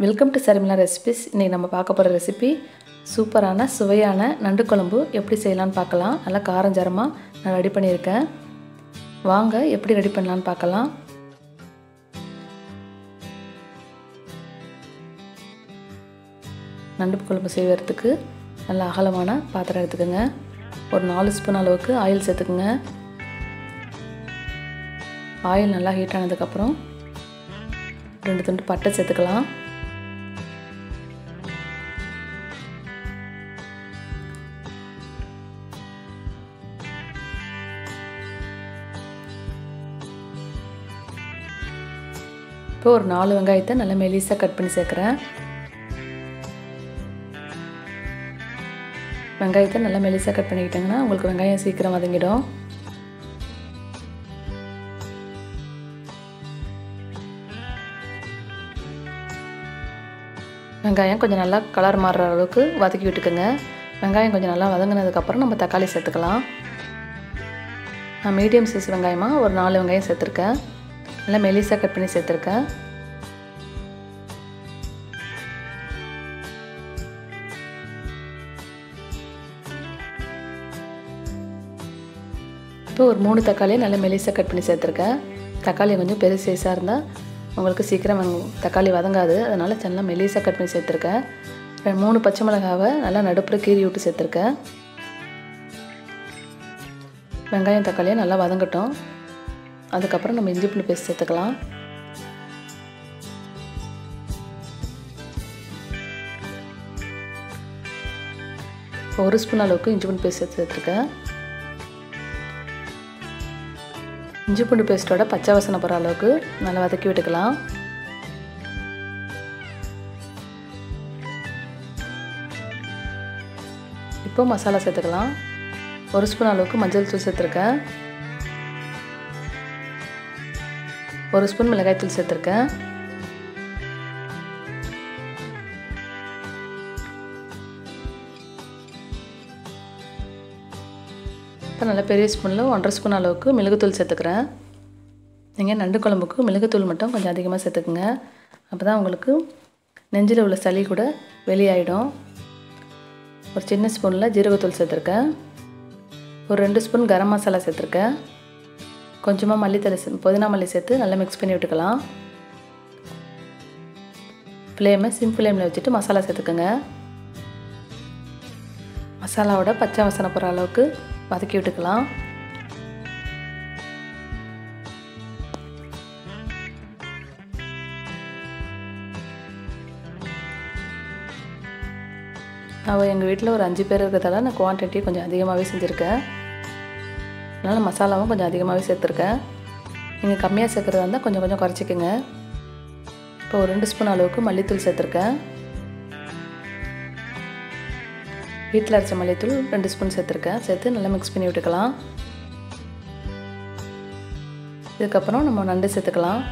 welcome to Sharmila recipes இன்றைக்கி நம்ம பார்க்க போகிற ரெசிபி சூப்பரான சுவையான நண்டு குழம்பு எப்படி செய்யலான்னு பார்க்கலாம் நல்லா காரஞ்சாரமாக நான் ரெடி பண்ணியிருக்கேன் வாங்க எப்படி ரெடி பண்ணலான்னு பார்க்கலாம் நண்டு குழம்பு செய்வதுக்கு நல்ல அகலமான பாத்திரம் எடுத்துக்கோங்க ஒரு நாலு ஸ்பூன் அளவுக்கு ஆயில் சேர்த்துக்குங்க ஆயில் நல்லா ஹீட் ஆனதுக்கப்புறம் ரெண்டு துண்டு பட்டை சேர்த்துக்கலாம் இப்போ ஒரு நாலு வெங்காயத்தை நல்லா மெலிசாக கட் பண்ணி சேர்க்குறேன் வெங்காயத்தை நல்லா மெலிசாக கட் பண்ணிக்கிட்டிங்கன்னா உங்களுக்கு வெங்காயம் சீக்கிரம் வதங்கிடும் வெங்காயம் கொஞ்சம் நல்லா கலர் மாறுற அளவுக்கு வதக்கி விட்டுக்குங்க வெங்காயம் கொஞ்சம் நல்லா வதங்கினதுக்கப்புறம் நம்ம தக்காளி சேர்த்துக்கலாம் நான் மீடியம் சைஸ் வெங்காயமாக ஒரு நாலு வெங்காயம் சேர்த்துருக்கேன் நல்லா மெலிசாக கட் பண்ணி சேர்த்துருக்கேன் இப்போ ஒரு மூணு தக்காளியை நல்லா மெலிசாக கட் பண்ணி சேர்த்துருக்கேன் தக்காளி கொஞ்சம் பெரிய சைஸாக இருந்தால் உங்களுக்கு சீக்கிரம் தக்காளி வதங்காது அதனால் நல்லா மெலிசாக கட் பண்ணி சேர்த்துருக்கேன் மூணு பச்சை மிளகாவை நல்லா நடுப்புற கீறி விட்டு சேர்த்துருக்கேன் வெங்காயம் தக்காளியை நல்லா வதங்கட்டும் அதுக்கப்புறம் நம்ம இஞ்சி பூண்டு பேஸ்ட் சேர்த்துக்கலாம் ஒரு ஸ்பூன் அளவுக்கு இஞ்சி பூண்டு பேஸ்ட் சேர்த்துருக்கேன் இஞ்சி பூண்டு பேஸ்ட்டோட பச்சை வாசனை போகிற அளவுக்கு நல்லா வதக்கி விட்டுக்கலாம் இப்போ மசாலா சேர்த்துக்கலாம் ஒரு ஸ்பூன் அளவுக்கு மஞ்சள் தூள் சேர்த்துருக்கேன் ஒரு ஸ்பூன் மிளகாய் தூள் சேர்த்துருக்கேன் இப்போ நல்ல பெரிய ஸ்பூனில் ஒன்றரை ஸ்பூன் அளவுக்கு மிளகுத்தூள் சேர்த்துக்கிறேன் நீங்கள் நண்டு குழம்புக்கு மிளகுத்தூள் மட்டும் கொஞ்சம் அதிகமாக சேர்த்துக்குங்க அப்போ தான் உங்களுக்கு நெஞ்சில் உள்ள சளி கூட வெளியாயிடும் ஒரு சின்ன ஸ்பூனில் ஜீரகத்தூள் சேர்த்துருக்கேன் ஒரு ரெண்டு ஸ்பூன் கரம் மசாலா சேர்த்துருக்கேன் கொஞ்சமாக மல்லித்தலை புதினா மல்லி சேர்த்து நல்லா மிக்ஸ் பண்ணி விட்டுக்கலாம் ஃப்ளேமை சிம் ஃப்ளேமில் வச்சுட்டு மசாலா சேர்த்துக்கோங்க மசாலாவோட பச்சை வாசனை போகிற அளவுக்கு வதக்கி விட்டுக்கலாம் நான் எங்கள் வீட்டில் ஒரு அஞ்சு பேர் இருக்கிறதால நான் குவான்டிட்டி கொஞ்சம் அதிகமாகவே செஞ்சுருக்கேன் அதனால் மசாலாவும் கொஞ்சம் அதிகமாகவே சேர்த்துருக்கேன் நீங்கள் கம்மியாக சேர்க்குறதா இருந்தால் கொஞ்சம் கொஞ்சம் குறைச்சிக்கோங்க இப்போ ஒரு ரெண்டு ஸ்பூன் அளவுக்கு மல்லித்தூள் சேர்த்துருக்கேன் வீட்டில் அரைச்ச மல்லித்தூள் ரெண்டு ஸ்பூன் சேர்த்துருக்கேன் சேர்த்து நல்லா மிக்ஸ் பண்ணி விட்டுக்கலாம் இதுக்கப்புறம் நம்ம நண்டு சேர்த்துக்கலாம்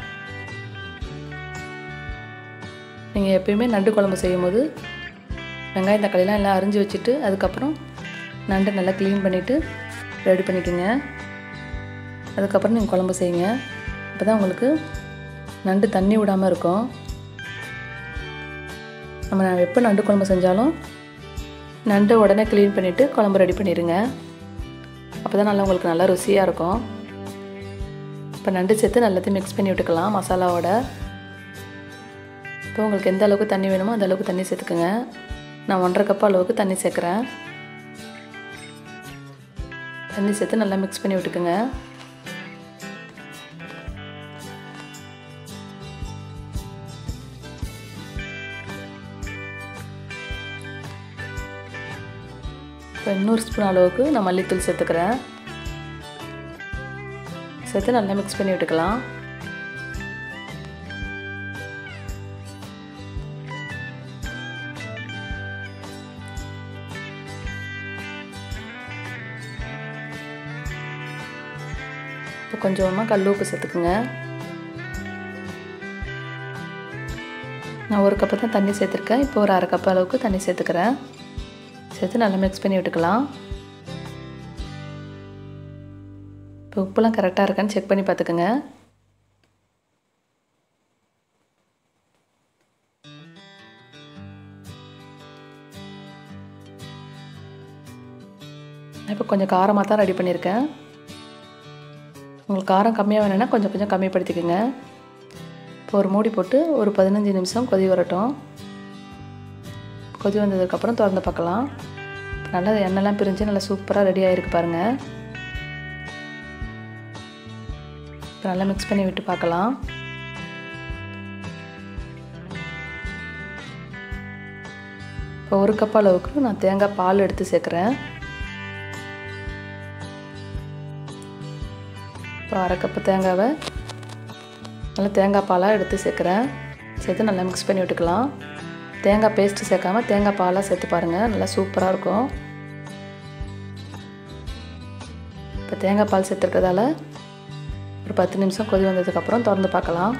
நீங்கள் எப்பயுமே நண்டு குழம்பு செய்யும் போது வெங்காயம் தக்காளிலாம் எல்லாம் அரிஞ்சு வச்சுட்டு அதுக்கப்புறம் நண்டு நல்லா க்ளீன் பண்ணிவிட்டு ரெடி பண்ணிக்கோங்க அதுக்கப்புறம் நீங்கள் குழம்பு செய்யுங்க அப்போ தான் உங்களுக்கு நண்டு தண்ணி விடாமல் இருக்கும் நம்ம எப்போ நண்டு குழம்பு செஞ்சாலும் நண்டை உடனே க்ளீன் பண்ணிவிட்டு குழம்பு ரெடி பண்ணிடுங்க அப்போ தான் நல்லா உங்களுக்கு நல்லா ருசியாக இருக்கும் இப்போ நண்டு சேர்த்து எல்லாத்தையும் மிக்ஸ் பண்ணி விட்டுக்கலாம் மசாலாவோட இப்போ உங்களுக்கு எந்த அளவுக்கு தண்ணி வேணுமோ அந்த அளவுக்கு தண்ணி சேர்த்துக்குங்க நான் ஒன்றரை கப் அளவுக்கு தண்ணி சேர்க்குறேன் தண்ணி சேர்த்து நல்லா மிக்ஸ் பண்ணி விட்டுக்குங்க இப்போ இன்னொரு ஸ்பூன் அளவுக்கு நான் மல்லித்தூள் சேர்த்துக்கிறேன் சேர்த்து நல்லா மிக்ஸ் பண்ணி விட்டுக்கலாம் இப்போ கொஞ்சமாக கல் உப்பு சேர்த்துக்குங்க நான் ஒரு கப்பு தான் தண்ணி சேர்த்துருக்கேன் இப்போ ஒரு அரை கப் அளவுக்கு தண்ணி சேர்த்துக்கிறேன் சேர்த்து நல்லா மிக்ஸ் பண்ணி விட்டுக்கலாம் இப்போ உப்புலாம் கரெக்டாக இருக்கான்னு செக் பண்ணி பார்த்துக்குங்க நான் இப்போ கொஞ்சம் காரமாக தான் ரெடி பண்ணியிருக்கேன் உங்களுக்கு காரம் கம்மியாக வேணும்னா கொஞ்சம் கொஞ்சம் கம்மிப்படுத்திக்கோங்க இப்போ ஒரு மூடி போட்டு ஒரு பதினஞ்சு நிமிஷம் கொதி வரட்டும் கொதி வந்ததுக்கப்புறம் திறந்து பார்க்கலாம் நல்லா எண்ணெய்லாம் பிரிஞ்சு நல்லா சூப்பராக ரெடி ஆகிருக்கு பாருங்கள் இப்போ நல்லா மிக்ஸ் பண்ணி விட்டு பார்க்கலாம் இப்போ ஒரு கப் அளவுக்கு நான் தேங்காய் பால் எடுத்து சேர்க்குறேன் இப்போ அரை கப்பு தேங்காவை நல்லா தேங்காய் பாலாக எடுத்து சேர்க்குறேன் சேர்த்து நல்லா மிக்ஸ் பண்ணி விட்டுக்கலாம் தேங்காய் பேஸ்ட்டு சேர்க்காம தேங்காய் பாலாக சேர்த்து பாருங்கள் நல்லா சூப்பராக இருக்கும் இப்போ தேங்காய் பால் சேர்த்துருக்கிறதால ஒரு பத்து நிமிஷம் கொதி வந்ததுக்கப்புறம் திறந்து பார்க்கலாம்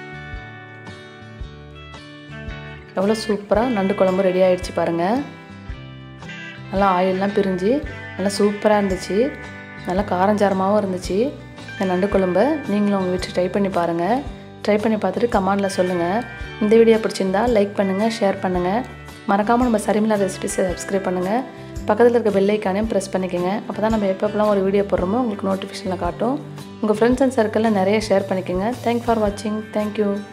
எவ்வளோ சூப்பராக நண்டு குழம்பு ரெடி ஆகிடுச்சு பாருங்கள் நல்லா ஆயிலெலாம் பிரிஞ்சு நல்லா சூப்பராக இருந்துச்சு நல்லா காரஞ்சாரமாகவும் இருந்துச்சு இந்த நண்டு குழம்பை நீங்களும் உங்கள் வீட்டில் ட்ரை பண்ணி பாருங்கள் ட்ரை பண்ணி பார்த்துட்டு கமெண்டில் சொல்லுங்கள் இந்த வீடியோ பிடிச்சிருந்தா லைக் பண்ணுங்கள் ஷேர் பண்ணுங்கள் மறக்காமல் நம்ம சரிமிலா ரெசிபிஸை சப்ஸ்கிரைப் பண்ணுங்கள் பக்கத்தில் இருக்க பெல் ஐக்கானையும் ப்ரெஸ் பண்ணிக்கோங்க அப்போ தான் நம்ம எப்பப்பெல்லாம் ஒரு வீடியோ போடுறோமோ உங்களுக்கு நோட்டிஃபிகேஷனில் காட்டும் உங்கள் ஃப்ரெண்ட்ஸ் அண்ட் சர்க்கிளில் நிறைய ஷேர் பண்ணிக்கோங்க தேங்க் ஃபார் வாட்சிங் தேங்க்யூ